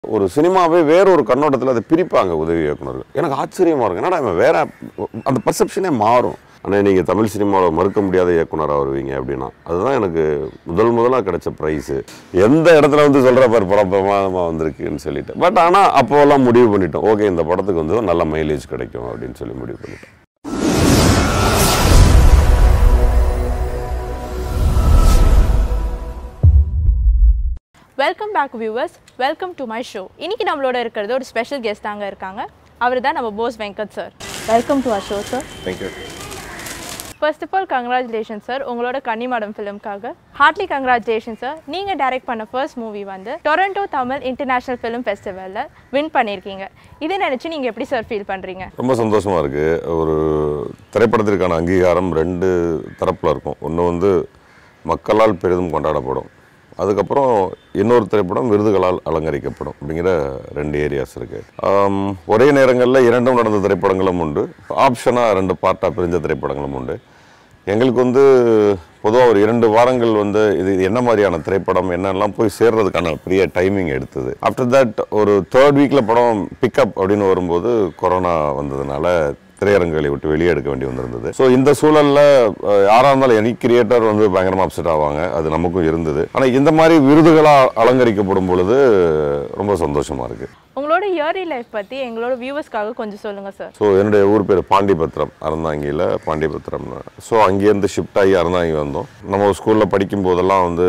ஒரு சினிமாவே வேற ஒரு கண்ணோட்டத்தில் அதை பிரிப்பாங்க உதவி இயக்குனர்கள் எனக்கு ஆச்சரியமா இருக்கு என்னடா இவன் வேற அந்த பர்செப்ஷனே மாறும் ஆனால் நீங்கள் தமிழ் சினிமாவில் மறுக்க முடியாத இயக்குனராக வருவீங்க அப்படின்னா அதுதான் எனக்கு முதல் முதலாக கிடைச்ச ப்ரைஸு எந்த இடத்துல வந்து சொல்கிற பாரு படம் பிரமாதமாக வந்திருக்குன்னு சொல்லிட்டு பட் ஆனால் அப்போல்லாம் முடிவு பண்ணிட்டோம் ஓகே இந்த படத்துக்கு வந்து நல்ல மைலேஜ் கிடைக்கும் அப்படின்னு சொல்லி முடிவு பண்ணிட்டோம் welcome back viewers welcome to my show இன்னைக்கு நம்மளோட இருக்கிறது ஒரு ஸ்பெஷல் கெஸ்ட் தாங்க இருக்காங்க அவர் தான் நம்ம Bose Venkat sir welcome to a show sir thank you first of all congratulation sir உங்களோட கன்னிமாடம் ஃபிலிம்காக ஹார்ட்லி கங்க்ராச்சுலேஷன் சார் நீங்கள் டைரக்ட் பண்ண ஃபர்ஸ்ட் மூவி வந்து டொரண்டோ தமிழ் இன்டர்நேஷ்னல் ஃபிலிம் ஃபெஸ்டிவலில் வின் பண்ணியிருக்கீங்க இதை நினச்சி நீங்கள் எப்படி சார் ஃபீல் பண்ணுறீங்க ரொம்ப சந்தோஷமா இருக்கு ஒரு திரைப்படத்திற்கான அங்கீகாரம் ரெண்டு தரப்புல இருக்கும் ஒன்று வந்து மக்களால் பெரிதும் கொண்டாடப்படும் அதுக்கப்புறம் இன்னொரு திரைப்படம் விருதுகளால் அலங்கரிக்கப்படும் அப்படிங்கிற ரெண்டு ஏரியாஸ் இருக்கு ஆம், ஒரே நேரங்களில் இரண்டும் நடந்த திரைப்படங்களும் உண்டு ஆப்ஷனாக ரெண்டு பார்ட்டாக பிரிஞ்ச திரைப்படங்களும் உண்டு எங்களுக்கு வந்து பொதுவாக ஒரு இரண்டு வாரங்கள் வந்து இது இது என்ன மாதிரியான திரைப்படம் என்னெல்லாம் போய் சேர்றதுக்கான பெரிய டைமிங் எடுத்தது ஆஃப்டர் தட் ஒரு தேர்ட் வீக்கில் படம் பிக்கப் அப்படின்னு வரும்போது கொரோனா வந்ததுனால திரையரங்குகளை விட்டு வெளியே எடுக்க வேண்டி வந்திருந்தது ஸோ இந்த சூழலில் யாராக இருந்தாலும் எனி கிரியேட்டர் வந்து பயங்கரமாக அப்செட் ஆவாங்க அது நமக்கும் இருந்தது ஆனால் இந்த மாதிரி விருதுகளாக அலங்கரிக்கப்படும் பொழுது ரொம்ப சந்தோஷமாக இருக்குது உங்களோட இயர்லி லைஃப் பற்றி எங்களோட வியூவர்ஸ்க்காக கொஞ்சம் சொல்லுங்கள் சார் ஸோ என்னுடைய ஊர் பேர் பாண்டிபத்திரம் அறந்தாங்கியில் பாண்டிபத்திரம்னு ஸோ அங்கேருந்து ஷிஃப்ட் ஆகி அறந்தாங்கி வந்தோம் நம்ம ஸ்கூலில் படிக்கும் போதெல்லாம் வந்து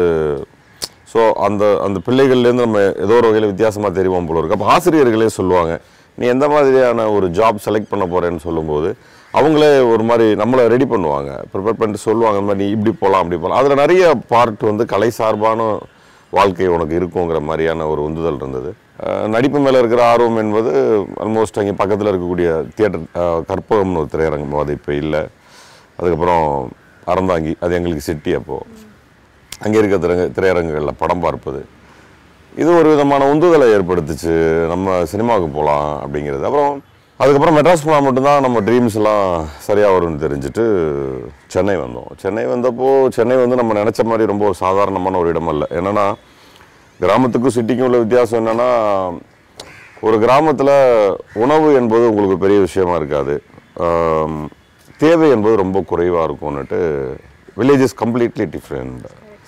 ஸோ அந்த அந்த பிள்ளைகள்லேருந்து நம்ம ஏதோ ஒரு வகையில் வித்தியாசமாக தெரிவோம் போல இருக்கு அப்போ ஆசிரியர்களே சொல்லுவாங்க நீ எந்த மாதிரியான ஒரு ஜாப் செலக்ட் பண்ண போகிறேன்னு சொல்லும்போது அவங்களே ஒரு மாதிரி நம்மளை ரெடி பண்ணுவாங்க ப்ரிப்பேர் பண்ணிட்டு சொல்லுவாங்க இந்த மாதிரி நீ இப்படி போகலாம் அப்படி போகலாம் அதில் நிறைய பார்ட் வந்து கலை சார்பான வாழ்க்கை உனக்கு இருக்குங்கிற மாதிரியான ஒரு உந்துதல் இருந்தது அஹ் நடிப்பு மேலே இருக்கிற ஆர்வம் என்பது ஆல்மோஸ்ட் அங்கே பக்கத்தில் இருக்கக்கூடிய தியேட்டர் கற்பகம்னு ஒரு திரையரங்கம் அது இப்போ இல்லை அதுக்கப்புறம் அறந்தாங்கி அது எங்களுக்கு சிட்டி அப்போது அங்கே இருக்க திரை திரையரங்குகளில் படம் பார்ப்பது இது ஒரு விதமான உந்துதலை ஏற்படுத்துச்சு நம்ம சினிமாவுக்கு போகலாம் அப்படிங்கிறது அப்புறம் அதுக்கப்புறம் மெட்ராஸ் போனால் மட்டும்தான் நம்ம ட்ரீம்ஸ் எல்லாம் சரியாக வரும்னு தெரிஞ்சுட்டு சென்னை வந்தோம் சென்னை வந்தப்போ சென்னை வந்து நம்ம நினச்ச மாதிரி ரொம்ப ஒரு சாதாரணமான ஒரு இடம் அல்ல என்னன்னா கிராமத்துக்கும் சிட்டிக்கும் உள்ள வித்தியாசம் என்னன்னா ஒரு கிராமத்தில் உணவு என்பது உங்களுக்கு பெரிய விஷயமா இருக்காது ஆம், தேவை என்பது ரொம்ப குறைவாக இருக்கும்னுட்டு village is completely different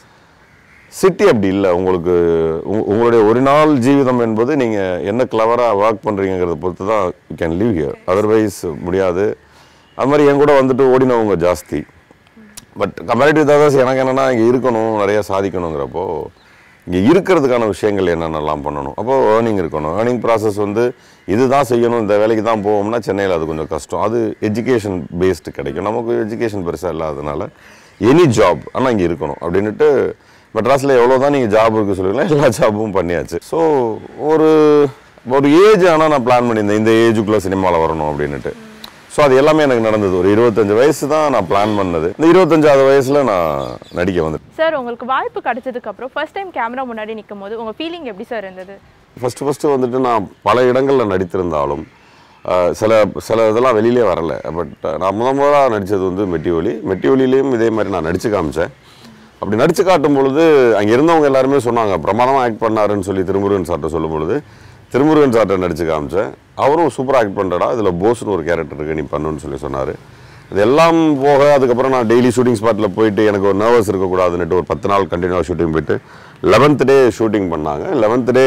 city அப்படி இல்லை உங்களுக்கு உங்க- உங்களுடைய ஒரு நாள் ஜீவிதம் என்பது நீங்கள் என்ன கிளவராக ஒர்க் பண்ணுறீங்கிறத பொறுத்து தான் you can leave here otherwise முடியாது அது மாதிரி என் கூட வந்துட்டு ஓடினவங்க ஜாஸ்தி பட் கம்பேரிட்டிவ் அதர்ஸ் எனக்கு என்னென்னா இங்கே இருக்கணும் நிறைய சாதிக்கணுங்கிறப்போ இங்கே இருக்கிறதுக்கான விஷயங்கள் என்னென்னலாம் பண்ணணும் அப்போ ஏர்னிங் இருக்கணும் ஏர்னிங் ப்ராசஸ் வந்து இதுதான் செய்யணும் இந்த வேலைக்கு தான் போவோம்னா சென்னையில் அது கொஞ்சம் கஷ்டம் அது எஜுகேஷன் பேஸ்டு கிடைக்கும் நமக்கு எஜுகேஷன் பெருசாக இல்லாததுனால எனி ஜாப் ஆனால் இங்கே இருக்கணும் அப்படின்ட்டு மெட்ராஸில் எவ்வளோ தான் நீங்கள் ஜாப் இருக்கு சொல்லுவீங்களா எல்லா ஜாபும் பண்ணியாச்சு ஸோ ஒரு ஒரு ஏஜ் ஆனால் நான் பிளான் பண்ணியிருந்தேன் இந்த ஏஜுக்குள்ளே சினிமாவில் வரணும் அப்படின்னுட்டு ஸோ அது எல்லாமே எனக்கு நடந்தது ஒரு இருபத்தஞ்சு வயசு தான் நான் பிளான் பண்ணது இந்த இருபத்தஞ்சாவது வயசுல நான் நடிக்க வந்துட்டேன் சார் உங்களுக்கு வாய்ப்பு கிடைச்சதுக்கு அப்புறம் ஃபர்ஸ்ட் டைம் கேமரா முன்னாடி நிற்கும் போது உங்கள் ஃபீலிங் எப்படி சார் இருந்தது ஃபஸ்ட்டு ஃபஸ்ட்டு வந்துட்டு நான் பல இடங்களில் நடித்திருந்தாலும் அஹ், சில சில இதெல்லாம் வெளியிலே வரல பட் நான் முத முதலாக நடித்தது வந்து மெட்டி ஒலி மெட்டி ஒலியிலையும் இதே மாதிரி நான் நடிச்சு காமிச்சேன் அப்படி நடிச்சு காட்டும் பொழுது அங்கே இருந்தவங்க எல்லாருமே சொன்னாங்க பிரமாதமாக ஆக்ட் பண்ணாருன்னு சொல்லி திருமுருகன் சார்ட்ட சொல்லும் பொழுது திருமுருகன் சார்ட்ட நடிச்சு காமிச்சேன் அவரும் சூப்பராக ஆக்ட் பண்ணுறடா இதில் போஸ்னு ஒரு கேரக்டர் இருக்கு நீ பண்ணுன்னு சொல்லி சொன்னார் இது எல்லாம் போக அதுக்கப்புறம் நான் டெய்லி ஷூட்டிங் ஸ்பாட்டில் போயிட்டு எனக்கு ஒரு நர்வஸ் இருக்கக்கூடாதுன்னுட்டு ஒரு பத்து நாள் கண்டினியூவாக ஷூட்டிங் போயிட்டு லெவன்த் டே ஷூட்டிங் பண்ணாங்க லெவன்த் டே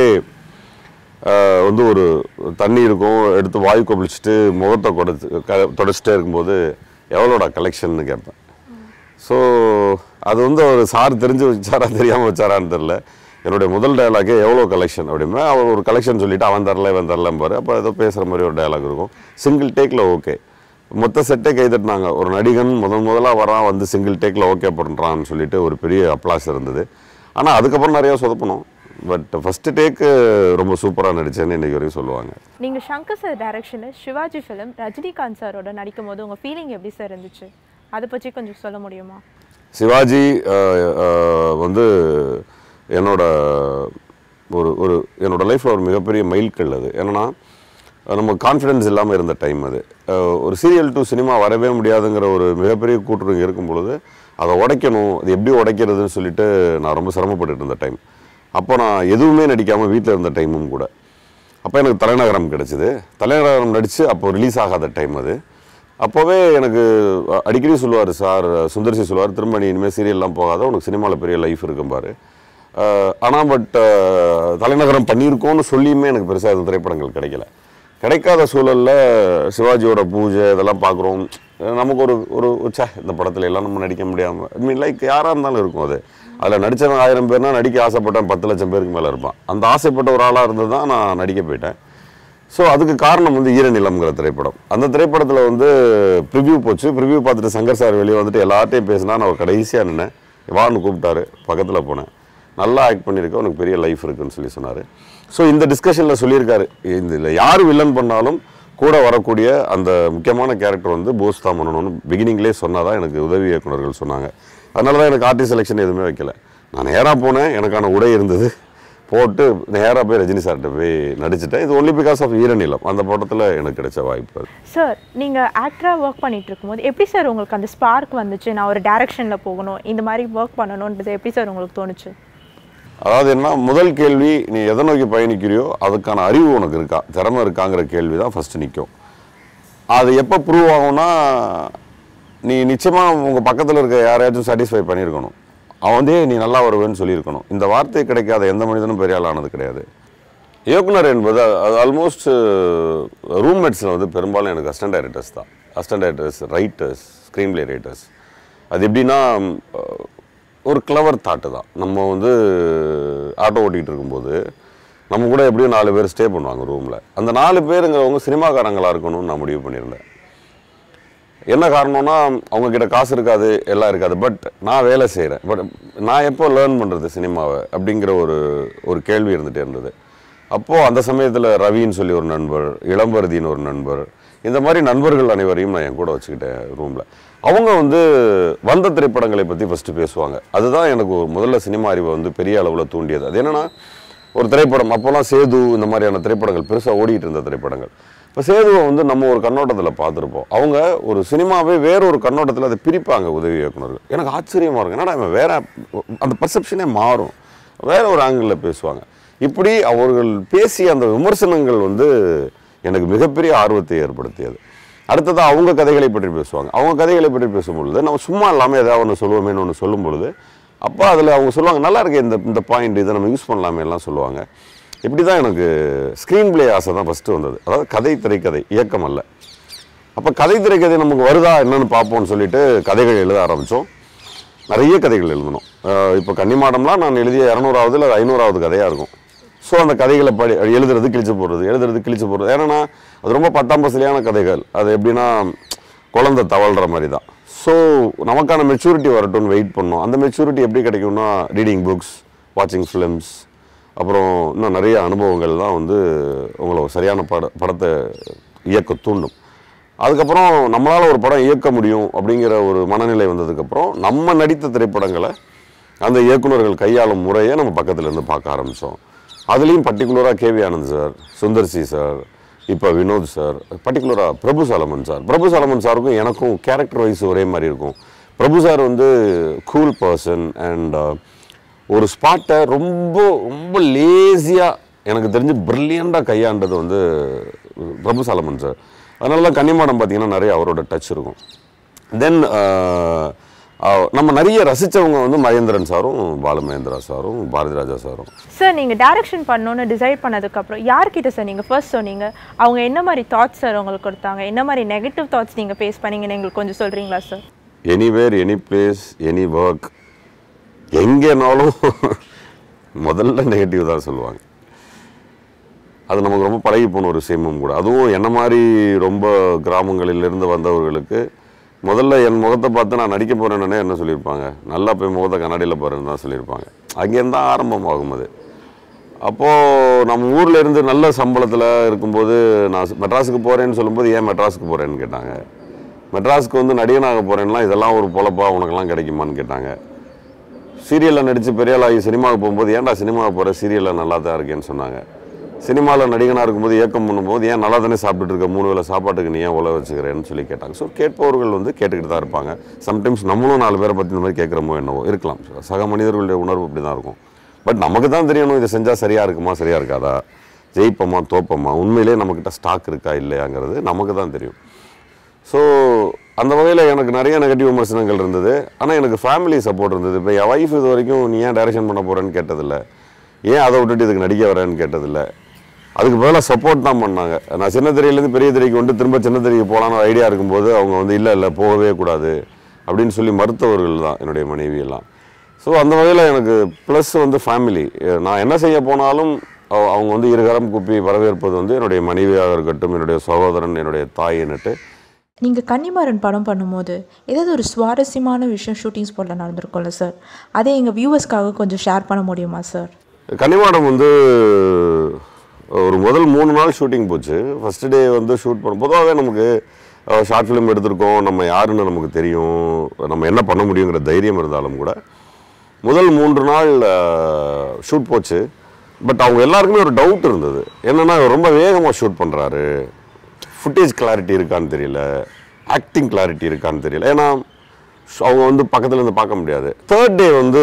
வந்து ஒரு தண்ணி இருக்கும் எடுத்து வாய் கொப்பளிச்சுட்டு முகத்தை கொடைச்சு க தொடச்சிட்டே இருக்கும்போது எவ்வளோடா கலெக்ஷன்னு கேட்பேன் ஸோ அது வந்து ஒரு சார் தெரிஞ்சு வச்சாரா தெரியாமல் வச்சாரான்னு தெரில என்னுடைய முதல் டயலாகே எவ்வளோ கலெக்ஷன் அப்படின்னா அவர் ஒரு கலெக்ஷன் சொல்லிட்டு அவன் தரல இவன் தரலம்பாரு அப்போ ஏதோ பேசுகிற மாதிரி ஒரு டயலாக் இருக்கும் சிங்கிள் டேக்கில் ஓகே மொத்த செட்டே கை தட்டினாங்க ஒரு நடிகன் முதல் முதலாக வரான் வந்து சிங்கிள் டேக்கில் ஓகே பண்ணுறான்னு சொல்லிட்டு ஒரு பெரிய அப்ளாஸ் இருந்தது ஆனால் அதுக்கப்புறம் நிறையா சொதப்பணும் பட் ஃபஸ்ட்டு டேக்கு ரொம்ப சூப்பராக நடிச்சேன்னு இன்றைக்கி வரைக்கும் சொல்லுவாங்க நீங்கள் சங்கர் சார் டைரக்ஷனில் சிவாஜி ஃபிலிம் ரஜினிகாந்த் சாரோட நடிக்கும் போது உங்கள் ஃபீலிங் எப்படி சார் இருந்துச்சு அதை பற்றி கொஞ்சம் சொல்ல முடியுமா சிவாஜி அஹ், அஹ், வந்து என்னோட ஒரு ஒரு என்னோட லைஃப்பில் ஒரு மிகப்பெரிய மைல்கல் அது என்னன்னா நம்ம கான்ஃபிடென்ஸ் இல்லாமல் இருந்த டைம் அது அஹ், ஒரு சீரியல் டு சினிமா வரவே முடியாதுங்கிற ஒரு மிகப்பெரிய கூட்டுறவு இங்கே இருக்கும் பொழுது அதை உடைக்கணும் அது எப்படி உடைக்கிறதுன்னு சொல்லிட்டு நான் ரொம்ப சிரமப்பட்டுட்டு இருந்த டைம் அப்போ நான் எதுவுமே நடிக்காமல் வீட்டில் இருந்த டைமும் கூட அப்போ எனக்கு தலைநகரம் கிடச்சிது தலைநகரம் நடித்து அப்போ ரிலீஸ் ஆகாத டைம் அது அப்போவே எனக்கு அ- அடிக்கடி சொல்லுவார் சார் சுந்தர்சி சொல்லுவார் திரும்ப நீ இனிமேல் சீரியல்லாம் போகாத உனக்கு சினிமாவில் பெரிய லைஃப் இருக்கும் பாரு ஆனால் பட் தலைநகரம் பண்ணியிருக்கோன்னு சொல்லியுமே எனக்கு பெருசாக எதுவும் திரைப்படங்கள் கிடைக்கல கிடைக்காத சூழலில் சிவாஜியோட பூஜை இதெல்லாம் பார்க்குறோம் நமக்கு ஒரு ஒரு ச்சே இந்த படத்துல எல்லாம் நம்ம நடிக்க முடியாமல் ஐ மீன் லைக் யாராக இருந்தாலும் இருக்கும் அது அதில் நடித்தவன் ஆயிரம் பேர்னா நடிக்க ஆசைப்பட்டேன் பத்து லட்சம் பேருக்கு மேலே இருப்பான் அந்த ஆசைப்பட்ட ஒரு ஆளாக இருந்து தான் நான் நடிக்க போயிட்டேன் ஸோ அதுக்கு காரணம் வந்து ஈரநிலம்ங்கிற திரைப்படம் அந்த திரைப்படத்தில் வந்து ப்ரிவ்யூ போச்சு ப்ரிவ்யூ பார்த்துட்டு சங்கர் சார் வெளியே வந்துட்டு எல்லார்ட்டையும் பேசினா நான் கடைசியாக நின்னேன் வான்னு கூப்பிட்டாரு பக்கத்தில் போனேன் நல்லா ஆக்ட் பண்ணியிருக்க உனக்கு பெரிய லைஃப் இருக்குன்னு சொல்லி சொன்னார் ஸோ இந்த டிஸ்கஷனில் சொல்லியிருக்காரு இந்த இதில் யார் வில்லன் பண்ணாலும் கூட வரக்கூடிய அந்த முக்கியமான கேரக்டர் வந்து போஸ் தான் பண்ணணும்னு பிகினிங்லேயே சொன்னாதான் எனக்கு உதவி இயக்குனர்கள் சொன்னாங்க அதனால தான் எனக்கு ஆர்டிஸ்ட் செலெக்ஷன் எதுவுமே வைக்கல நான் நேராக போனேன் எனக்கான உடை இருந்தது போட்டு நேராக போய் ரஜினி சார்கிட்ட போய் நடிச்சிட்டேன் இது ஒன்லி பிகாஸ் ஆஃப் ஈரநிலம் அந்த படத்தில் எனக்கு கிடைச்ச வாய்ப்பு அது சார் நீங்கள் ஆக்டராக ஒர்க் பண்ணிட்டு இருக்கும்போது எப்படி சார் உங்களுக்கு அந்த ஸ்பார்க் வந்துச்சு நான் ஒரு டைரக்ஷனில் போகணும் இந்த மாதிரி ஒர்க் பண்ணணுன்றது எப்படி சார் உங்களுக்கு தோணுச்சு அதாவது என்ன முதல் கேள்வி நீ எதை நோக்கி பயணிக்கிறியோ அதுக்கான அறிவு உனக்கு இருக்கா திறமை இருக்காங்கிற கேள்வி தான் ஃபஸ்ட்டு நிற்கும் அது எப்போ ப்ரூவ் ஆகும்னா நீ நிச்சயமாக உங்கள் பக்கத்தில் இருக்க யாரையாச்சும் சாட்டிஸ்ஃபை பண்ணியிருக்கணும் அவன் வந்து நீ நல்லா வருவேன்னு சொல்லியிருக்கணும் இந்த வார்த்தை கிடைக்காத எந்த மனிதனும் பெரிய ஆளானது கிடையாது இயக்குனர் என்பது அது ஆல்மோஸ்ட் ரூம்மேட்ஸில் வந்து பெரும்பாலும் எனக்கு அசிஸ்டன்ட் டைரக்டர்ஸ் தான் assistant directors writers screenplay writers அது எப்படின்னா அஹ், ஒரு கிளவர் தாட்டு தான் நம்ம வந்து ஆட்டோ ஓட்டிகிட்டு இருக்கும்போது நம்ம கூட எப்படியும் நாலு பேர் ஸ்டே பண்ணுவாங்க ரூமில் அந்த நாலு பேருங்கிறவங்க சினிமாக்காரங்களாக இருக்கணும்னு நான் முடிவு பண்ணியிருந்தேன் என்ன காரணம்னா அவங்க கிட்ட காசு இருக்காது எல்லாம் இருக்காது பட் நான் வேலை செய்கிறேன் பட் நான் எப்போ லேர்ன் பண்ணுறது சினிமாவை அப்படிங்கிற ஒரு ஒரு கேள்வி இருந்துகிட்டே இருந்தது அப்போது அந்த சமயத்தில் ரவின்னு சொல்லி ஒரு நண்பர் இளம்பருதின்னு ஒரு நண்பர் இந்த மாதிரி நண்பர்கள் அனைவரையும் நான் என் கூட வச்சுக்கிட்டேன் ரூமில் அவங்க வந்து வந்த திரைப்படங்களை பற்றி ஃபஸ்ட்டு பேசுவாங்க அதுதான் எனக்கு ஒரு முதல்ல சினிமா அறிவை வந்து பெரிய அளவில் தூண்டியது அது என்னென்னா ஒரு திரைப்படம் அப்போல்லாம் சேது இந்த மாதிரியான திரைப்படங்கள் பெருசாக ஓடிட்டு இருந்த திரைப்படங்கள் இப்போ சேதுவை வந்து நம்ம ஒரு கண்ணோட்டத்தில் பார்த்துருப்போம் அவங்க ஒரு சினிமாவே வேற ஒரு கண்ணோட்டத்தில் அதை பிரிப்பாங்க உதவி இயக்குனர்கள் எனக்கு ஆச்சரியமாக இருக்கும் என்னடா இவன் வேற அந்த பர்செப்ஷனே மாறும் வேற ஒரு ஆங்கிளில் பேசுவாங்க இப்படி அவர்கள் பேசிய அந்த விமர்சனங்கள் வந்து எனக்கு மிகப்பெரிய ஆர்வத்தை ஏற்படுத்தியது அடுத்தது அவங்க கதைகளை பற்றி பேசுவாங்க அவங்க கதைகளை பற்றி பேசும்பொழுது நம்ம சும்மா இல்லாமல் ஏதாவது ஒன்று சொல்லுவோமேன்னு ஒன்று சொல்லும் பொழுது அப்போ அதில் அவங்க சொல்லுவாங்க நல்லா இருக்கு இந்த இந்த பாயிண்ட் இதை நம்ம யூஸ் பண்ணலாமே எல்லாம் சொல்லுவாங்க இப்படி தான் எனக்கு ஸ்க்ரீன் பிளே ஆசை தான் ஃபஸ்ட்டு வந்தது அதாவது கதை திரைக்கதை இயக்கம் அல்ல அப்போ கதை திரைக்கதை நமக்கு வருதா என்னன்னு பார்ப்போம்னு சொல்லிட்டு கதைகள் எழுத ஆரம்பித்தோம் நிறைய கதைகள் எழுதணும் இப்போ கன்னிமாடம்லாம் நான் எழுதிய இரநூறாவது இல்லை ஐநூறாவது கதையாக இருக்கும் ஸோ அந்த கதைகளை படி எழுதுறது கிழிச்சு போடுறது எழுதுறது கிழிச்சு போடுறது ஏன்னா அது ரொம்ப பத்தாம் பசலியான கதைகள் அது எப்படின்னா குழந்தை தவழ்கிற மாதிரி தான் ஸோ நமக்கான மெச்சூரிட்டி வரட்டும்னு வெயிட் பண்ணோம் அந்த மெச்சூரிட்டி எப்படி கிடைக்கும்னா ரீடிங் புக்ஸ் வாட்சிங் ஃபிலிம்ஸ் அப்புறம் இன்னும் நிறைய அனுபவங்கள் தான் வந்து உங்களை ஒரு சரியான பட படத்தை இயக்க தூண்டும் அதுக்கப்புறம் நம்மளால் ஒரு படம் இயக்க முடியும் அப்படிங்கிற ஒரு மனநிலை வந்ததுக்கப்புறம் நம்ம நடித்த திரைப்படங்களை அந்த இயக்குனர்கள் கையாளும் முறையை நம்ம பக்கத்துல இருந்து பார்க்க ஆரம்பித்தோம் அதுலேயும் பர்டிகுலராக கேவி ஆனந்த் சார் சுந்தர்சி சார் இப்போ வினோத் சார் பர்டிகுலராக பிரபு சாலமன் சார் பிரபு சாலமன் சாருக்கும் எனக்கும் கேரக்டர் வைஸ் ஒரே மாதிரி இருக்கும் பிரபு சார் வந்து கூல் பர்சன் அண்ட் ஒரு ஸ்பாட்டை ரொம்ப ரொம்ப லேசியாக எனக்கு தெரிஞ்சு ப்ரில்லியண்ட்டாக கையாண்டது வந்து பிரபு சாலமன் சார் அதனால தான் கன்னிமாடம் பார்த்தீங்கன்னா நிறைய அவரோட டச் இருக்கும் தென் நம்ம நிறைய ரசித்தவங்க வந்து மகேந்திரன் சாரும் பாலுமகேந்திரா சாரும் பாரதி ராஜா சாரும் சார் நீங்கள் டைரக்ஷன் பண்ணணும்னு டிசைட் பண்ணதுக்கப்புறம் யார்கிட்ட சார் நீங்கள் ஃபர்ஸ்ட் சொன்னீங்க அவங்க என்ன மாதிரி தாட்ஸ் சார் உங்களுக்கு கொடுத்தாங்க என்ன மாதிரி நெகட்டிவ் தாட்ஸ் நீங்கள் ஃபேஸ் பண்ணீங்கன்னு எங்களுக்கு கொஞ்சம் சொல்கிறீங்களா sir anywhere any place any work எங்கேனாலும் முதல்ல நெகட்டிவ் தான் சொல்லுவாங்க அது நமக்கு ரொம்ப பழகி போன ஒரு விஷயமும் கூட அதுவும் என்ன மாதிரி ரொம்ப கிராமங்களிலிருந்து வந்தவர்களுக்கு முதல்ல என் முகத்தை பார்த்து நான் நடிக்க போகிறேன்னு என்ன சொல்லியிருப்பாங்க நல்லா போய் முகத்தை கண்ணாடியில் பாருன்னு தான் சொல்லியிருப்பாங்க அங்கேருந்து தான் ஆரம்பமாகும் அது அப்போது நம்ம ஊரில் இருந்து நல்ல சம்பளத்தில் இருக்கும்போது நான் மெட்ராஸுக்கு போகிறேன்னு சொல்லும்போது ஏன் மெட்ராஸுக்கு போகிறேன்னு கேட்டாங்க மெட்ராஸுக்கு வந்து நடிகனாக போகிறேன்னா இதெல்லாம் ஒரு பொழப்பா உனக்கெல்லாம் கிடைக்குமான்னு கேட்டாங்க சீரியலில் நடித்து பெரிய ஆளாகி சினிமாவுக்கு போகும்போது ஏன்டா சினிமாவுக்கு போகிற சீரியலில் நல்லா தான் இருக்கேன்னு சொன்னாங்க சினிமாவில் நடிகனாக இருக்கும்போது ஏக்கம் பண்ணும்போது ஏன் நல்லா தானே சாப்பிட்டுட்டு இருக்க மூணு வேளை சாப்பாட்டுக்கு நீ ஏன் உழ வச்சுக்கிறேன்னு சொல்லி கேட்டாங்க ஸோ கேட்பவர்கள் வந்து கேட்டுக்கிட்டு தான் இருப்பாங்க சம்டைம்ஸ் நம்மளும் நாலு பேரை பற்றி இந்த மாதிரி கேட்குறமோ என்னவோ இருக்கலாம் சக மனிதர்களுடைய உணர்வு இப்படி தான் இருக்கும் பட் நமக்கு தான் தெரியணும் இதை செஞ்சால் சரியாக இருக்குமா சரியாக இருக்காதா ஜெயிப்போமா தோப்போமா உண்மையிலே நம்மக்கிட்ட ஸ்டாக் இருக்கா இல்லையாங்கிறது நமக்கு தான் தெரியும் ஸோ அந்த வகையில் எனக்கு நிறைய நெகட்டிவ் விமர்சனங்கள் இருந்தது ஆனால் எனக்கு ஃபேமிலி சப்போர்ட் இருந்தது இப்போ என் ஒய்ஃப் இது வரைக்கும் நீ ஏன் டைரக்ஷன் பண்ண போகிறேன்னு கேட்டதில்ல ஏன் அதை விட்டுட்டு இதுக்கு நடிக்க வரேன்னு கேட்டதில்ல அதுக்கு பதிலாக சப்போர்ட் தான் பண்ணாங்க நான் சின்ன திரையிலேருந்து பெரிய திரைக்கு வந்து திரும்ப சின்ன திரைக்கு போகலான்னு ஐடியா இருக்கும்போது அவங்க வந்து இல்லை இல்லை போகவே கூடாது அப்படின்னு சொல்லி மறுத்தவர்கள் தான் என்னுடைய மனைவி எல்லாம் ஸோ அந்த வகையில் எனக்கு ப்ளஸ் வந்து ஃபேமிலி நான் என்ன செய்ய போனாலும் அவ- அவங்க வந்து இருகரம் குப்பி வரவேற்பது வந்து என்னுடைய மனைவியாக இருக்கட்டும் என்னுடைய சகோதரன் என்னுடைய தாய் என்னட்டு நீங்கள் கன்னிமாறன் படம் பண்ணும்போது ஏதாவது ஒரு சுவாரஸ்யமான விஷயம் ஷூட்டிங் ஸ்பாட்டில் நடந்திருக்கும்ல சார் அதை எங்கள் வியூவர்ஸ்க்காக கொஞ்சம் ஷேர் பண்ண முடியுமா சார் கன்னிமாடம் வந்து ஒரு முதல் மூணு நாள் ஷூட்டிங் போச்சு ஃபர்ஸ்ட் டே வந்து ஷூட் பண்ண பொதுவாகவே நமக்கு ஷார்ட் ஃபிலிம் எடுத்திருக்கோம் நம்ம யாருன்னு நமக்கு தெரியும் நம்ம என்ன பண்ண முடியுங்கிற தைரியம் இருந்தாலும் கூட முதல் மூன்று நாள் ஷூட் போச்சு பட் அவங்க எல்லாருக்குமே ஒரு டவுட் இருந்தது என்னன்னா இவர் ரொம்ப வேகமாக ஷூட் பண்ணுறாரு ஃபுட்டேஜ் கிளாரிட்டி இருக்கான்னு தெரியல ஆக்டிங் கிளாரிட்டி இருக்கான்னு தெரியல ஏன்னா அவங்க வந்து பக்கத்துல இருந்து பார்க்க முடியாது தேர்ட் டே வந்து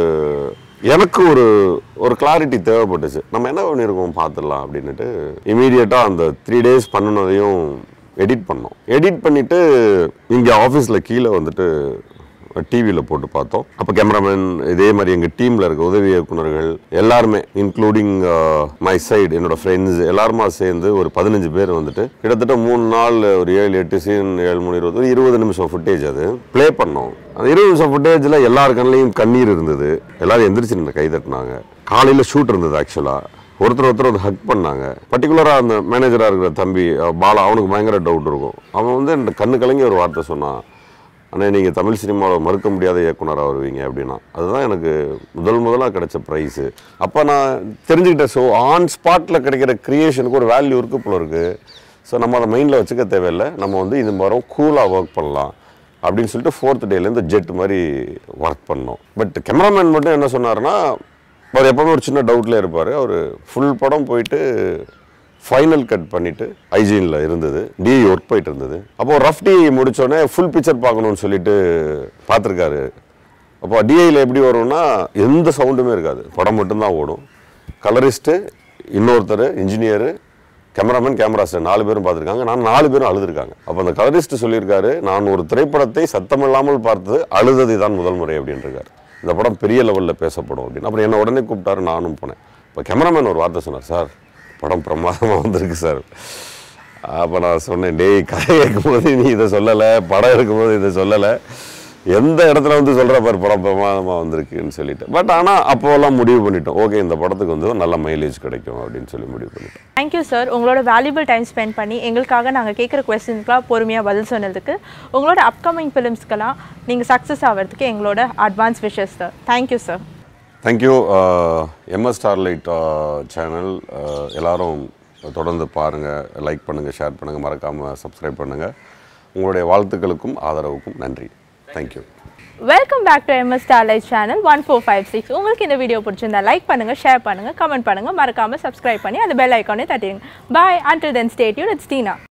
எனக்கு ஒரு ஒரு கிளாரிட்டி தேவைப்பட்டுச்சு நம்ம என்ன பண்ணியிருக்கோம் பார்த்துடலாம் அப்படின்னுட்டு இமீடியட்டாக அந்த த்ரீ டேஸ் பண்ணினதையும் எடிட் பண்ணோம் எடிட் பண்ணிவிட்டு இங்கே ஆஃபீஸில் கீழே வந்துட்டு டிவியில் போட்டு பார்த்தோம் அப்போ கேமராமேன் இதே மாதிரி எங்கள் டீமில் இருக்க உதவி இயக்குனர்கள் எல்லாருமே இன்க்ளூடிங் மை சைடு என்னோட ஃப்ரெண்ட்ஸ் எல்லாருமா சேர்ந்து ஒரு பதினஞ்சு பேர் வந்துட்டு கிட்டத்தட்ட மூணு நாள் ஒரு ஏழு எட்டு சீன் ஏழு மூணு இருபது ஒரு இருபது நிமிஷம் ஃபுட்டேஜ் அது ப்ளே பண்ணோம் அந்த இருபது நிமிஷம் ஃபுட்டேஜில் எல்லார் கண்ணிலையும் கண்ணீர் இருந்தது எல்லாரும் எந்திரிச்சு நின்று கை தட்டினாங்க காலையில் ஷூட் இருந்தது ஆக்சுவலாக ஒருத்தர் ஒருத்தர் வந்து ஹக் பண்ணாங்க பர்டிகுலராக அந்த மேனேஜராக இருக்கிற தம்பி அஹ், பாலா அவனுக்கு பயங்கர டவுட் இருக்கும் அவன் வந்து என்கிட்ட கண்ணு கலங்கி ஒரு வார்த்தை சொன்னான் அண்ணே நீங்கள் தமிழ் சினிமாவில் மறுக்க முடியாத இயக்குனராக வருவீங்க அப்படின்னா அதுதான் எனக்கு முதல் முதலாக கிடைச்ச ப்ரைஸு அப்போ நான் தெரிஞ்சுக்கிட்டேன் ஸோ ஆன் ஸ்பாட்டில் கிடைக்கிற க்ரியேஷனுக்கு ஒரு வேல்யூ இருக்கு போல இருக்குது ஸோ நம்ம அதை மைண்டில் வச்சுக்க தேவையில்லை நம்ம வந்து இது மாதிரி கூலாக ஒர்க் பண்ணலாம் அப்படின்னு சொல்லிட்டு ஃபோர்த் டேலேருந்து ஜெட் மாதிரி ஒர்க் பண்ணோம் பட் கேமராமேன் மட்டும் என்ன சொன்னாருன்னா அவர் எப்பவுமே ஒரு சின்ன டவுட்லேயே இருப்பார் அவர் ஃபுல் படம் போயிட்டு ஃபைனல் கட் பண்ணிட்டு ஹைஜீனில் இருந்தது டிஐ ஒர்க் போயிட்டு இருந்தது அப்போ ரஃப் டிஐ முடிச்சோடனே ஃபுல் பிக்சர் பார்க்கணும்னு சொல்லிட்டு பார்த்துருக்காரு அப்போ டிஐயில் எப்படி வரும்னா எந்த சவுண்டுமே இருக்காது படம் மட்டும்தான் ஓடும் கலரிஸ்ட்டு இன்னொருத்தர் இன்ஜினியரு கேமராமேன் கேமராஸ்டர் நாலு பேரும் பார்த்துருக்காங்க நான் நாலு பேரும் அழுதுருக்காங்க அப்போ அந்த கலரிஸ்ட் சொல்லியிருக்காரு நான் ஒரு திரைப்படத்தை சத்தமில்லாமல் பார்த்தது அழுதது தான் முதல் முறை அப்படின்னு இருக்காரு இந்த படம் பெரிய லெவலில் பேசப்படும் அப்படின்னு அப்புறம் என்ன உடனே கூப்பிட்டாரு நானும் போனேன் இப்போ கேமராமேன் ஒரு வார்த்தை சொன்னார் சார் படம் பிரமாதமாக வந்திருக்கு சார் அப்போ நான் சொன்னேன் டேய் கதை கேட்கும்போது நீ இதை சொல்லலை படம் எடுக்கும்போது இதை சொல்லலை எந்த இடத்துல வந்து சொல்கிற பாரு படம் பிரமாதமாக வந்திருக்குன்னு சொல்லிட்டு பட் ஆனால் அப்போல்லாம் முடிவு பண்ணிட்டோம் ஓகே இந்த படத்துக்கு வந்து ஒரு நல்ல மைலேஜ் கிடைக்கும் அப்படின்னு சொல்லி முடிவு பண்ணிட்டோம் தேங்க்யூ சார் உங்களோட வேல்யூபிள் டைம் ஸ்பெண்ட் பண்ணி எங்களுக்காக நாங்கள் கேட்குற கொஸ்டின்ஸ்க்குலாம் பொறுமையாக பதில் சொன்னதுக்கு உங்களோட அப்கமிங் ஃபிலிம்ஸ்க்கெல்லாம் நீங்கள் சக்ஸஸ் ஆகிறதுக்கு எங்களோட advance wishes sir thank you sir thank you MS Starlight channel எல்லாரும் தொடர்ந்து பாருங்கள் லைக் பண்ணுங்கள் ஷேர் பண்ணுங்கள் மறக்காமல் சப்ஸ்கிரைப் பண்ணுங்கள் உங்களுடைய வாழ்த்துக்களுக்கும் ஆதரவுக்கும் நன்றி thank you welcome back to MS Starlight channel one four five six உங்களுக்கு இந்த வீடியோ பிடிச்சிருந்தா லைக் பண்ணுங்கள் ஷேர் பண்ணுங்கள் கமெண்ட் பண்ணுங்கள் மறக்காமல் சப்ஸ்கிரைப் பண்ணி அந்த பெல் ஐக்கானே தட்டிடுங்க bye until then stay tuned it's Tina